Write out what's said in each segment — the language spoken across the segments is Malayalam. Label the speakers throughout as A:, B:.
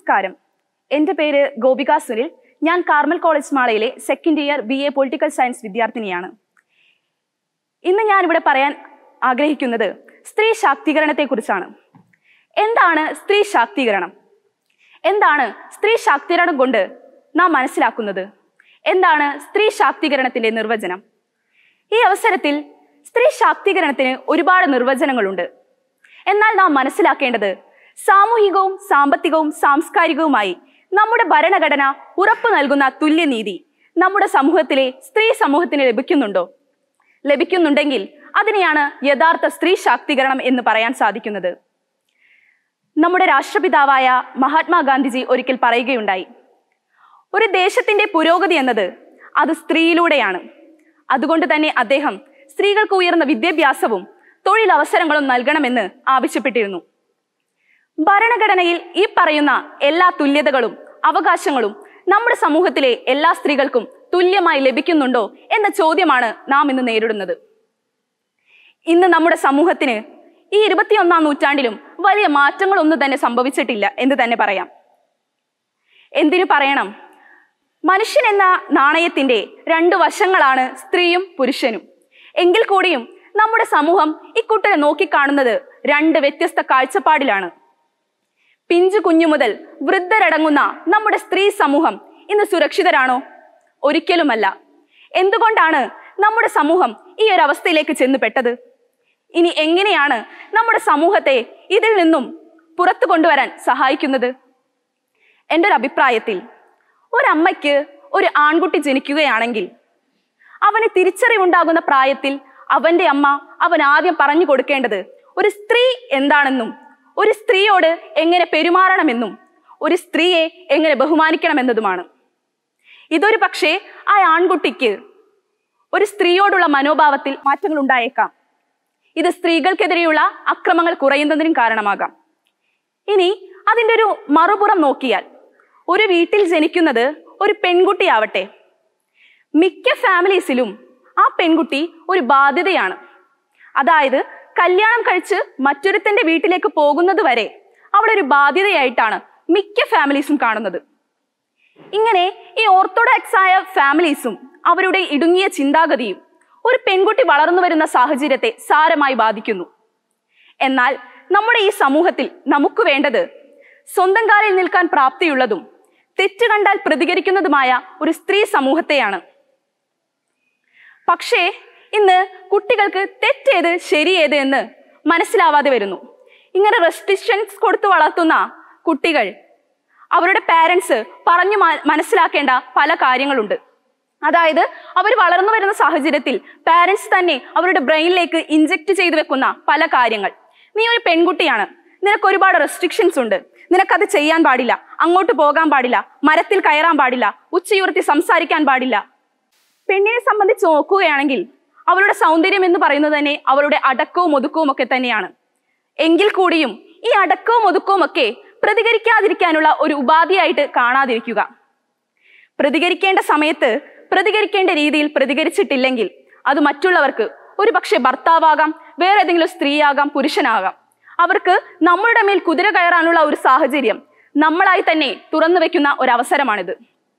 A: നമസ്കാരം എൻ്റെ പേര് ഗോപിക സുനിൽ ഞാൻ കാർമൽ കോളേജ് മാളയിലെ second year B A political science വിദ്യാർത്ഥിനിയാണ് ഇന്ന് ഞാൻ ഇവിടെ പറയാൻ ആഗ്രഹിക്കുന്നത് സ്ത്രീ ശാക്തീകരണത്തെക്കുറിച്ചാണ് എന്താണ് സ്ത്രീ ശാക്തീകരണം എന്താണ് സ്ത്രീ ശാക്തീകരണം കൊണ്ട് നാം മനസ്സിലാക്കുന്നത് എന്താണ് സ്ത്രീ ശാക്തീകരണത്തിന്റെ നിർവചനം ഈ അവസരത്തിൽ സ്ത്രീ ശാക്തീകരണത്തിന് ഒരുപാട് നിർവചനങ്ങളുണ്ട് എന്നാൽ നാം മനസ്സിലാക്കേണ്ടത് സാമൂഹികവും സാമ്പത്തികവും സാംസ്കാരികവുമായി നമ്മുടെ ഭരണഘടന ഉറപ്പു നൽകുന്ന തുല്യനീതി നമ്മുടെ സമൂഹത്തിലെ സ്ത്രീ സമൂഹത്തിന് ലഭിക്കുന്നുണ്ടോ ലഭിക്കുന്നുണ്ടെങ്കിൽ അതിനെയാണ് യഥാർത്ഥ സ്ത്രീ ശാക്തീകരണം എന്ന് പറയാൻ സാധിക്കുന്നത് നമ്മുടെ രാഷ്ട്രപിതാവായ മഹാത്മാഗാന്ധിജി ഒരിക്കൽ പറയുകയുണ്ടായി ഒരു ദേശത്തിന്റെ പുരോഗതി എന്നത് അത് സ്ത്രീയിലൂടെയാണ് അതുകൊണ്ട് തന്നെ അദ്ദേഹം സ്ത്രീകൾക്ക് ഉയർന്ന വിദ്യാഭ്യാസവും തൊഴിലവസരങ്ങളും നൽകണമെന്ന് ആവശ്യപ്പെട്ടിരുന്നു ഭരണഘടനയിൽ ഈ പറയുന്ന എല്ലാ തുല്യതകളും അവകാശങ്ങളും നമ്മുടെ സമൂഹത്തിലെ എല്ലാ സ്ത്രീകൾക്കും തുല്യമായി ലഭിക്കുന്നുണ്ടോ എന്ന ചോദ്യമാണ് നാം ഇന്ന് നേരിടുന്നത് ഇന്ന് നമ്മുടെ സമൂഹത്തിന് ഈ ഇരുപത്തിയൊന്നാം നൂറ്റാണ്ടിലും വലിയ മാറ്റങ്ങളൊന്നും തന്നെ സംഭവിച്ചിട്ടില്ല എന്ന് തന്നെ പറയാം എന്തിനു പറയണം മനുഷ്യൻ എന്ന നാണയത്തിന്റെ രണ്ടു വശങ്ങളാണ് സ്ത്രീയും പുരുഷനും എങ്കിൽ കൂടിയും നമ്മുടെ സമൂഹം ഇക്കൂട്ടരെ നോക്കിക്കാണുന്നത് രണ്ട് വ്യത്യസ്ത കാഴ്ചപ്പാടിലാണ് പിഞ്ചു കുഞ്ഞു മുതൽ വൃദ്ധരടങ്ങുന്ന നമ്മുടെ സ്ത്രീ സമൂഹം ഇന്ന് സുരക്ഷിതരാണോ ഒരിക്കലുമല്ല എന്തുകൊണ്ടാണ് നമ്മുടെ സമൂഹം ഈ ഒരു അവസ്ഥയിലേക്ക് ചെന്ന് പെട്ടത് ഇനി എങ്ങനെയാണ് നമ്മുടെ സമൂഹത്തെ ഇതിൽ നിന്നും പുറത്തു കൊണ്ടുവരാൻ സഹായിക്കുന്നത് എൻ്റെ ഒരു അഭിപ്രായത്തിൽ ഒരമ്മയ്ക്ക് ഒരു ആൺകുട്ടി ജനിക്കുകയാണെങ്കിൽ അവന് തിരിച്ചറിവുണ്ടാകുന്ന പ്രായത്തിൽ അവന്റെ അമ്മ അവൻ ആദ്യം പറഞ്ഞു കൊടുക്കേണ്ടത് ഒരു സ്ത്രീ എന്താണെന്നും ഒരു സ്ത്രീയോട് എങ്ങനെ പെരുമാറണമെന്നും ഒരു സ്ത്രീയെ എങ്ങനെ ബഹുമാനിക്കണമെന്നതുമാണ് ഇതൊരു പക്ഷേ ആ ആൺകുട്ടിക്ക് ഒരു സ്ത്രീയോടുള്ള മനോഭാവത്തിൽ മാറ്റങ്ങൾ ഉണ്ടായേക്കാം ഇത് സ്ത്രീകൾക്കെതിരെയുള്ള അക്രമങ്ങൾ കുറയുന്നതിനും കാരണമാകാം ഇനി അതിൻ്റെ ഒരു മറുപുറം നോക്കിയാൽ ഒരു വീട്ടിൽ ജനിക്കുന്നത് ഒരു പെൺകുട്ടിയാവട്ടെ മിക്ക ഫാമിലീസിലും ആ പെൺകുട്ടി ഒരു ബാധ്യതയാണ് അതായത് കല്യാണം കഴിച്ച് മറ്റൊരുത്തന്റെ വീട്ടിലേക്ക് പോകുന്നത് വരെ അവളൊരു ബാധ്യതയായിട്ടാണ് മിക്ക ഫാമിലീസും കാണുന്നത് ഇങ്ങനെ ഈ ഓർത്തഡോക്സ് ആയ ഫാമിലീസും അവരുടെ ഇടുങ്ങിയ ചിന്താഗതിയും ഒരു പെൺകുട്ടി വളർന്നു വരുന്ന സാഹചര്യത്തെ സാരമായി ബാധിക്കുന്നു എന്നാൽ നമ്മുടെ ഈ സമൂഹത്തിൽ നമുക്ക് വേണ്ടത് സ്വന്തം കാലിൽ നിൽക്കാൻ പ്രാപ്തിയുള്ളതും തെറ്റ് കണ്ടാൽ പ്രതികരിക്കുന്നതുമായ ഒരു സ്ത്രീ സമൂഹത്തെയാണ് പക്ഷേ ഇന്ന് കുട്ടികൾക്ക് തെറ്റേത് ശരിയേത് എന്ന് മനസ്സിലാവാതെ വരുന്നു ഇങ്ങനെ റെസ്ട്രിക്ഷൻസ് കൊടുത്തു വളർത്തുന്ന കുട്ടികൾ അവരുടെ പാരൻസ് പറഞ്ഞു മ- മനസ്സിലാക്കേണ്ട പല കാര്യങ്ങളുണ്ട് അതായത് അവർ വളർന്നു വരുന്ന സാഹചര്യത്തിൽ പാരൻസ് തന്നെ അവരുടെ ബ്രെയിനിലേക്ക് ഇഞ്ചെക്ട് ചെയ്തു വെക്കുന്ന പല കാര്യങ്ങൾ നീ ഒരു പെൺകുട്ടിയാണ് നിനക്ക് ഒരുപാട് റെസ്ട്രിക്ഷൻസ് ഉണ്ട് നിനക്കത് ചെയ്യാൻ പാടില്ല അങ്ങോട്ട് പോകാൻ പാടില്ല മരത്തിൽ കയറാൻ പാടില്ല ഉച്ചയുയർത്തി സംസാരിക്കാൻ പാടില്ല പെണ്ണിനെ സംബന്ധിച്ച് നോക്കുകയാണെങ്കിൽ അവളുടെ സൗന്ദര്യം എന്ന് പറയുന്നത് തന്നെ അവളുടെ അടക്കവും ഒതുക്കവും ഒക്കെ തന്നെയാണ് എങ്കിൽ കൂടിയും ഈ അടക്കവും ഒതുക്കവും ഒക്കെ പ്രതികരിക്കാതിരിക്കാനുള്ള ഒരു ഉപാധിയായിട്ട് കാണാതിരിക്കുക പ്രതികരിക്കേണ്ട സമയത്ത് പ്രതികരിക്കേണ്ട രീതിയിൽ പ്രതികരിച്ചിട്ടില്ലെങ്കിൽ അത് മറ്റുള്ളവർക്ക് ഒരു പക്ഷെ ഭർത്താവാകാം വേറെ ഏതെങ്കിലും സ്ത്രീയാകാം പുരുഷനാകാം അവർക്ക് നമ്മളുടെ മേൽ കുതിര കയറാനുള്ള ഒരു സാഹചര്യം നമ്മളായി തന്നെ തുറന്നു വെക്കുന്ന ഒരു അവസരമാണിത്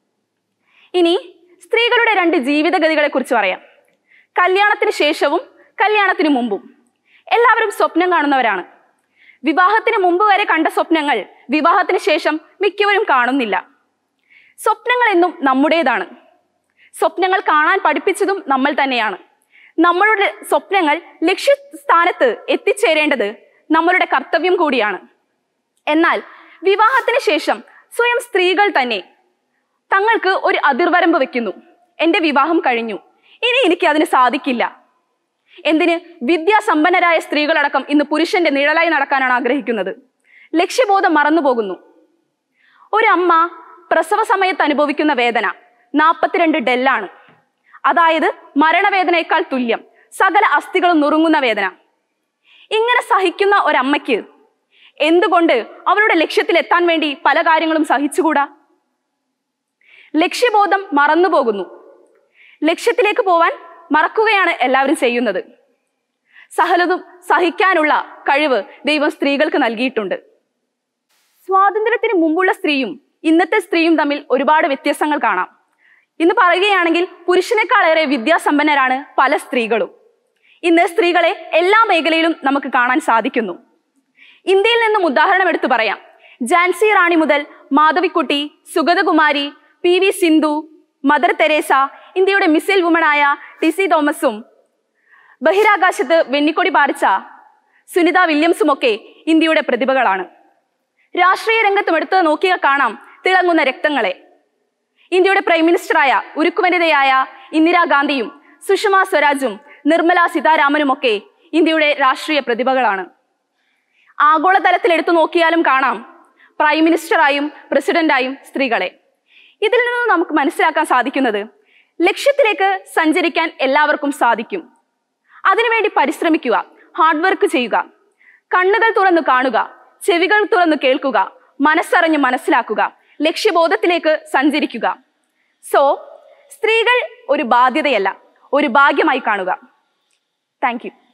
A: ഇനി സ്ത്രീകളുടെ രണ്ട് ജീവിതഗതികളെ കുറിച്ച് പറയാം കല്യാണത്തിന് ശേഷവും കല്യാണത്തിന് മുമ്പും എല്ലാവരും സ്വപ്നം കാണുന്നവരാണ് വിവാഹത്തിന് മുമ്പ് വരെ കണ്ട സ്വപ്നങ്ങൾ വിവാഹത്തിന് ശേഷം മിക്കവരും കാണുന്നില്ല സ്വപ്നങ്ങൾ എന്നും നമ്മുടേതാണ് സ്വപ്നങ്ങൾ കാണാൻ പഠിപ്പിച്ചതും നമ്മൾ തന്നെയാണ് നമ്മളുടെ സ്വപ്നങ്ങൾ ലക്ഷ്യസ്ഥാനത്ത് എത്തിച്ചേരേണ്ടത് നമ്മളുടെ കർത്തവ്യം കൂടിയാണ് എന്നാൽ വിവാഹത്തിന് ശേഷം സ്വയം സ്ത്രീകൾ തന്നെ തങ്ങൾക്ക് ഒരു അതിർവരമ്പ് വെക്കുന്നു എന്റെ വിവാഹം കഴിഞ്ഞു ഇനി എനിക്ക് അതിന് സാധിക്കില്ല എന്തിന് വിദ്യാസമ്പന്നരായ സ്ത്രീകളടക്കം ഇന്ന് പുരുഷന്റെ നിഴലായി നടക്കാനാണ് ആഗ്രഹിക്കുന്നത് ലക്ഷ്യബോധം മറന്നുപോകുന്നു ഒരു അമ്മ പ്രസവ സമയത്ത് അനുഭവിക്കുന്ന വേദന നാൽപ്പത്തിരണ്ട് ഡെല്ലാണ് അതായത് മരണവേദനയേക്കാൾ തുല്യം സകല അസ്ഥികളും നുറുങ്ങുന്ന വേദന ഇങ്ങനെ സഹിക്കുന്ന ഒരമ്മയ്ക്ക് എന്തുകൊണ്ട് അവരുടെ ലക്ഷ്യത്തിലെത്താൻ വേണ്ടി പല കാര്യങ്ങളും സഹിച്ചുകൂടാ ലക്ഷ്യബോധം മറന്നുപോകുന്നു ലക്ഷ്യത്തിലേക്ക് പോവാൻ മറക്കുകയാണ് എല്ലാവരും ചെയ്യുന്നത് സഹലതും സഹിക്കാനുള്ള കഴിവ് ദൈവം സ്ത്രീകൾക്ക് നൽകിയിട്ടുണ്ട് സ്വാതന്ത്ര്യത്തിന് മുമ്പുള്ള സ്ത്രീയും ഇന്നത്തെ സ്ത്രീയും തമ്മിൽ ഒരുപാട് വ്യത്യാസങ്ങൾ കാണാം ഇന്ന് പറയുകയാണെങ്കിൽ പുരുഷനേക്കാളേറെ വിദ്യാസമ്പന്നരാണ് പല സ്ത്രീകളും ഇന്ന് സ്ത്രീകളെ എല്ലാ മേഖലയിലും നമുക്ക് കാണാൻ സാധിക്കുന്നു ഇന്ത്യയിൽ നിന്നും ഉദാഹരണം എടുത്തു പറയാം ജാൻസി റാണി മുതൽ Madhavikutty Sugathakumari P V Sindhu Mother Teresa ഇന്ത്യയുടെ മിസൈൽ വുമണായ ടിസി തോമസും ബഹിരാകാശത്ത് വെണ്ണിക്കൊടി പാറിച്ച സുനിത വില്യംസും ഒക്കെ ഇന്ത്യയുടെ പ്രതിഭകളാണ് രാഷ്ട്രീയ രംഗത്തും എടുത്ത് നോക്കിയാൽ കാണാം തിളങ്ങുന്ന രക്തങ്ങളെ ഇന്ത്യയുടെ പ്രൈം മിനിസ്റ്ററായ ഉരുക്കുവനിതയായ ഇന്ദിരാഗാന്ധിയും സുഷമ സ്വരാജും നിർമ്മല സീതാരാമനുമൊക്കെ ഇന്ത്യയുടെ രാഷ്ട്രീയ പ്രതിഭകളാണ് ആഗോളതലത്തിൽ എടുത്തു നോക്കിയാലും കാണാം പ്രൈം മിനിസ്റ്ററായും പ്രസിഡന്റായും സ്ത്രീകളെ ഇതിൽ നിന്ന് നമുക്ക് മനസ്സിലാക്കാൻ സാധിക്കുന്നത് ലക്ഷ്യത്തിലേക്ക് സഞ്ചരിക്കാൻ എല്ലാവർക്കും സാധിക്കും അതിനുവേണ്ടി പരിശ്രമിക്കുക ഹാർഡ് വർക്ക് ചെയ്യുക കണ്ണുകൾ തുറന്നു കാണുക ചെവികൾ തുറന്നു കേൾക്കുക മനസ്സറിഞ്ഞ് മനസ്സിലാക്കുക ലക്ഷ്യബോധത്തിലേക്ക് സഞ്ചരിക്കുക സോ സ്ത്രീകൾ ഒരു ബാധ്യതയല്ല ഒരു ഭാഗ്യമായി കാണുക താങ്ക് യു